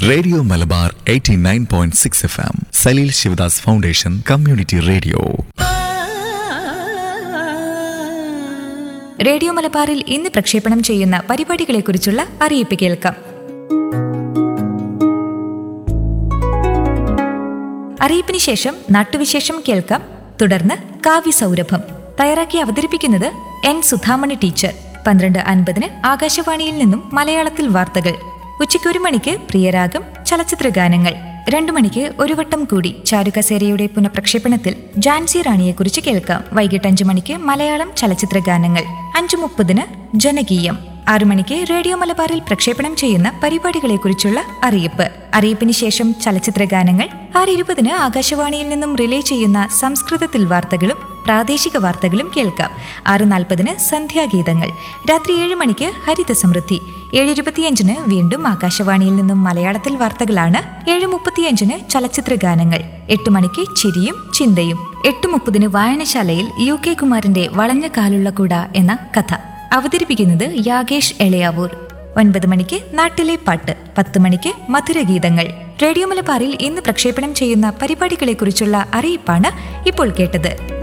radio Malabar 89.6 point six F M Saleel Shivadas foundation community radio radio മലബാറിൽ ഇന്ന് പ്രക്ഷേപണം ചെയ്യുന്ന പരിപാടികളെക്കുറിച്ചുള്ള അറിയിപ്പ് കേൾക്കാം അറിയിപ്പിന് ശേഷം നാട്ടുവിശേഷം കേൾക്കാം തുടർന്ന് കാവ്യ സൗരഭം തയ്യാറാക്കി അവതരിപ്പിക്കുന്നത് എൻ സുധാമണി ടീച്ചർ പന്ത്രണ്ട് അൻപതിന് ആകാശവാണിയിൽ നിന്നും മലയാളത്തിൽ വാർത്തകൾ ഉച്ചയ്ക്ക് ഒരു മണിക്ക് പ്രിയരാഗം ചലച്ചിത്ര ഗാനങ്ങൾ രണ്ടു മണിക്ക് ഒരു വട്ടം കൂടി ചാരുകസേരയുടെ പുനഃപ്രക്ഷേപണത്തിൽ ജാൻസി റാണിയെക്കുറിച്ച് കേൾക്കാം വൈകിട്ട് അഞ്ചു മണിക്ക് മലയാളം ചലച്ചിത്ര ഗാനങ്ങൾ അഞ്ചു മുപ്പതിന് ജനകീയം ആറു മണിക്ക് റേഡിയോ മലബാറിൽ പ്രക്ഷേപണം ചെയ്യുന്ന പരിപാടികളെക്കുറിച്ചുള്ള അറിയിപ്പ് അറിയിപ്പിന് ശേഷം ചലച്ചിത്ര ഗാനങ്ങൾ ആറ് ഇരുപതിന് ആകാശവാണിയിൽ നിന്നും റിലേ ചെയ്യുന്ന സംസ്കൃതത്തിൽ വാർത്തകളും പ്രാദേശിക വാർത്തകളും കേൾക്കാം ആറ് നാൽപ്പതിന് സന്ധ്യാഗീതങ്ങൾ രാത്രി ഏഴ് മണിക്ക് ഹരിത സമൃദ്ധി ഏഴ് ഇരുപത്തിയഞ്ചിന് വീണ്ടും ആകാശവാണിയിൽ നിന്നും മലയാളത്തിൽ വാർത്തകളാണ് ഏഴ് മുപ്പത്തിയഞ്ചിന് ചലച്ചിത്ര ഗാനങ്ങൾ എട്ട് മണിക്ക് ചിരിയും ചിന്തയും എട്ട് മുപ്പതിന് വായനശാലയിൽ യു കെ കുമാറിന്റെ വളഞ്ഞ കാലുള്ള കൂട എന്ന കഥ അവതരിപ്പിക്കുന്നത് യാഗേഷ് എളയാവൂർ ഒൻപത് മണിക്ക് നാട്ടിലെ പാട്ട് പത്ത് മണിക്ക് മധുരഗീതങ്ങൾ റേഡിയോ മലബാറിൽ ഇന്ന് പ്രക്ഷേപണം ചെയ്യുന്ന പരിപാടികളെക്കുറിച്ചുള്ള അറിയിപ്പാണ് ഇപ്പോൾ കേട്ടത്